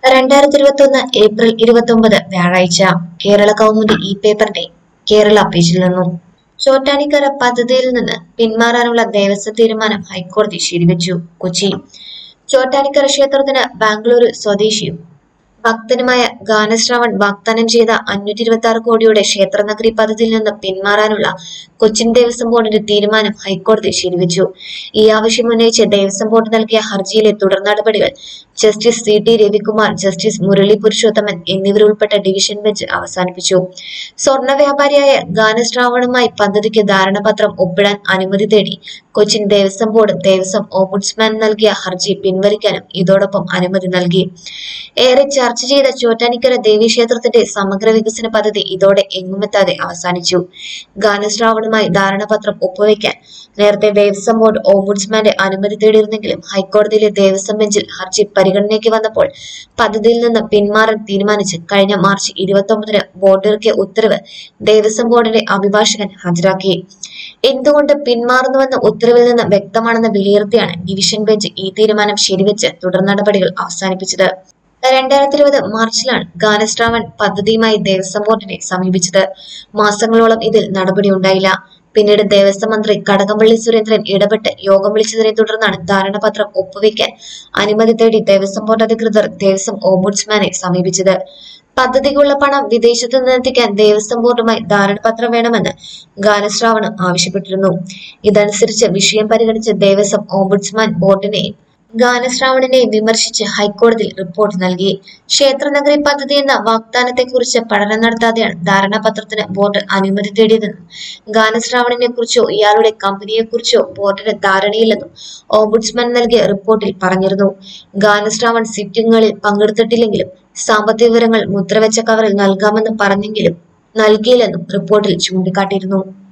രണ്ടായിരത്തി ഇരുപത്തി ഒന്ന് ഏപ്രിൽ ഇരുപത്തി ഒമ്പത് വ്യാഴാഴ്ച കേരള കൗമുദി ഈ പേപ്പറിന്റെ കേരള പേജിൽ നിന്നും ചോറ്റാനിക്കര പദ്ധതിയിൽ നിന്ന് പിന്മാറാനുള്ള ദേവസ്വം തീരുമാനം ഹൈക്കോടതി ശരിവെച്ചു കൊച്ചി ചോറ്റാനിക്കര ക്ഷേത്രത്തിന് ബാംഗ്ലൂരു സ്വദേശിയും ഭക്തനുമായ ഗാനശ്രവൺ വാഗ്ദാനം ചെയ്ത അഞ്ഞൂറ്റി ഇരുപത്തി ആറ് കോടിയുടെ ക്ഷേത്രനഗരി പദ്ധതിയിൽ നിന്ന് പിന്മാറാനുള്ള കൊച്ചിൻ ദേവസ്വം ബോർഡിന്റെ തീരുമാനം ഹൈക്കോടതി ശരിവെച്ചു ഈ ആവശ്യം ഉന്നയിച്ച് ദേവസ്വം ബോർഡ് നൽകിയ ഹർജിയിലെ തുടർ നടപടികൾ justice C T Ravikumar justice Murali Purushothaman എന്നിവരുൾപ്പെട്ട ഡിവിഷൻ ബെഞ്ച് അവസാനിപ്പിച്ചു സ്വർണ്ണ വ്യാപാരിയായ ഗാനശ്രാവണുമായി പദ്ധതിക്ക് ധാരണാപത്രം ഒപ്പിടാൻ അനുമതി തേടി Cochin Devaswom board Devaswom ombudsman നൽകിയ ഹർജി പിൻവലിക്കാനും ഇതോടൊപ്പം അനുമതി നൽകി ഏറെ ചർച്ച ചെയ്ത ചോറ്റാനിക്കര ദേവീക്ഷേത്രത്തിന്റെ സമഗ്ര വികസന പദ്ധതി ഇതോടെ എങ്ങുമെത്താതെ അവസാനിച്ചു ഗാനശ്രാവണുമായി ധാരണാപത്രം ഒപ്പുവെക്കാൻ നേരത്തെ ദേവസ്വം ബോർഡ് ഓംബുഡ്സ്മാന്റെ അനുമതി തേടിയിരുന്നെങ്കിലും ഹൈക്കോടതിയിലെ ദേവസ്വം ബെഞ്ചിൽ ഹർജി പരിഗണനയ്ക്ക് വന്നപ്പോൾ പദ്ധതിയിൽ നിന്ന് പിന്മാറാൻ തീരുമാനിച്ച് കഴിഞ്ഞ മാർച്ച് ഇരുപത്തൊമ്പതിന് ബോർഡ് ഇറക്കിയ ഉത്തരവ് ദേവസ്വം ബോർഡിന്റെ അഭിഭാഷകൻ ഹാജരാക്കി എന്തുകൊണ്ട് പിന്മാറുന്നുവെന്ന ഉത്തരവിൽ നിന്ന് വ്യക്തമാണെന്ന് വിലയിരുത്തിയാണ് ഡിവിഷൻ ബെഞ്ച് ഈ തീരുമാനം ശരിവെച്ച് തുടർ നടപടികൾ അവസാനിപ്പിച്ചത് രണ്ടായിരത്തി ഇരുപത് മാർച്ചിലാണ് ഗാനശ്രാവൺ പദ്ധതിയുമായി ദേവസ്വം ബോർഡിനെ സമീപിച്ചത് മാസങ്ങളോളം ഇതിൽ നടപടിയുണ്ടായില്ല പിന്നീട് ദേവസ്വം മന്ത്രി കടകംപള്ളി സുരേന്ദ്രൻ ഇടപെട്ട് യോഗം വിളിച്ചതിനെ തുടർന്നാണ് ധാരണാപത്രം ഒപ്പുവെക്കാൻ അനുമതി തേടി ദേവസ്വം ബോർഡ് അധികൃതർ ദേവസ്വം ഓംബുഡ്സ്മാനെ സമീപിച്ചത് പദ്ധതിക്കുള്ള പണം വിദേശത്തു നിന്നെത്തിക്കാൻ ദേവസ്വം ബോർഡുമായി ധാരണാപത്രം വേണമെന്ന് ഗാനശ്രാവണം ആവശ്യപ്പെട്ടിരുന്നു ഇതനുസരിച്ച് വിഷയം പരിഗണിച്ച് ദേവസ്വം ഓംബുഡ്സ്മാൻ ബോർഡിനെയും ഗാനശ്രാവണിനെ വിമർശിച്ച് ഹൈക്കോടതിയിൽ റിപ്പോർട്ട് നൽകി ക്ഷേത്രനഗരി പദ്ധതി എന്ന വാഗ്ദാനത്തെക്കുറിച്ച് പഠനം നടത്താതെയാണ് ധാരണാപത്രത്തിന് ബോർഡ് അനുമതി തേടിയതെന്നും ഗാനശ്രാവണിനെ കുറിച്ചോ ഇയാളുടെ കമ്പനിയെക്കുറിച്ചോ ബോർഡിന് ധാരണയില്ലെന്നും ഓംബുഡ്സ്മാൻ നൽകിയ റിപ്പോർട്ടിൽ പറഞ്ഞിരുന്നു ഗാനശ്രാവൺ സിറ്റിംഗുകളിൽ പങ്കെടുത്തിട്ടില്ലെങ്കിലും സാമ്പത്തിക വിവരങ്ങൾ മുദ്രവെച്ച കവറിൽ നൽകാമെന്ന് പറഞ്ഞെങ്കിലും നൽകിയില്ലെന്നും റിപ്പോർട്ടിൽ ചൂണ്ടിക്കാട്ടിയിരുന്നു